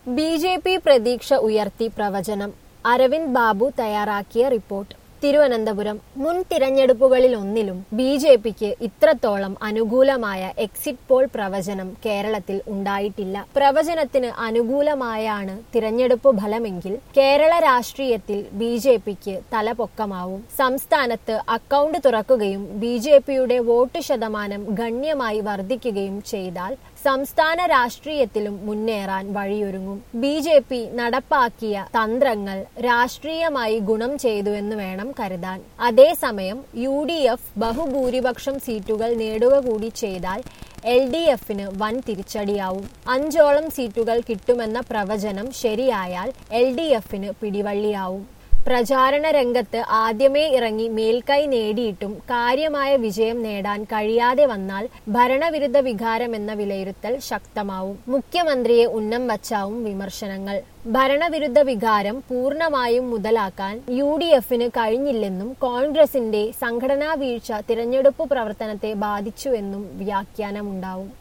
B J P പ്രതീക്ഷ ഉയർത്തി പ്രവചനം അരവിന്ദ് ബാബു തയ്യാറാക്കിയ റിപ്പോർട്ട് തിരുവനന്തപുരം മുൻ തിരഞ്ഞെടുപ്പുകളിലൊന്നിലും ബി ജെ പിക്ക് ഇത്രത്തോളം അനുകൂലമായ എക്സിറ്റ് പോൾ പ്രവചനം കേരളത്തിൽ ഉണ്ടായിട്ടില്ല പ്രവചനത്തിന് അനുകൂലമായാണ് തിരഞ്ഞെടുപ്പ് ഫലമെങ്കിൽ കേരള രാഷ്ട്രീയത്തിൽ ബി ജെ പിക്ക് തലപൊക്കമാവും സംസ്ഥാനത്ത് അക്കൗണ്ട് തുറക്കുകയും ബി ജെ പിയുടെ വോട്ട് ശതമാനം ഗണ്യമായി വർദ്ധിക്കുകയും ചെയ്താൽ സംസ്ഥാന രാഷ്ട്രീയത്തിലും മുന്നേറാൻ വഴിയൊരുങ്ങും ബി ജെ പി നടപ്പാക്കിയ തന്ത്രങ്ങൾ രാഷ്ട്രീയമായി ഗുണം ചെയ്തുവെന്ന് വേണം കരുതാൻ അതേസമയം യു ഡി എഫ് ബഹുഭൂരിപക്ഷം സീറ്റുകൾ നേടുക കൂടി ചെയ്താൽ എൽ ഡി എഫിന് വൻ തിരിച്ചടിയാവും അഞ്ചോളം സീറ്റുകൾ കിട്ടുമെന്ന പ്രവചനം ശരിയായാൽ എൽ ഡി എഫിന് പിടിവള്ളിയാവും പ്രചാരണ രംഗത്ത് ആദ്യമേ ഇറങ്ങി മേൽക്കൈ നേടിയിട്ടും കാര്യമായ വിജയം നേടാൻ കഴിയാതെ വന്നാൽ ഭരണവിരുദ്ധ വികാരം എന്ന വിലയിരുത്തൽ ശക്തമാവും മുഖ്യമന്ത്രിയെ ഉന്നം വച്ചാവും വിമർശനങ്ങൾ ഭരണവിരുദ്ധ വികാരം പൂർണ്ണമായും മുതലാക്കാൻ യു ഡി എഫിന് കഴിഞ്ഞില്ലെന്നും കോൺഗ്രസിന്റെ സംഘടനാ വീഴ്ച തിരഞ്ഞെടുപ്പ് പ്രവർത്തനത്തെ ബാധിച്ചുവെന്നും വ്യാഖ്യാനമുണ്ടാവും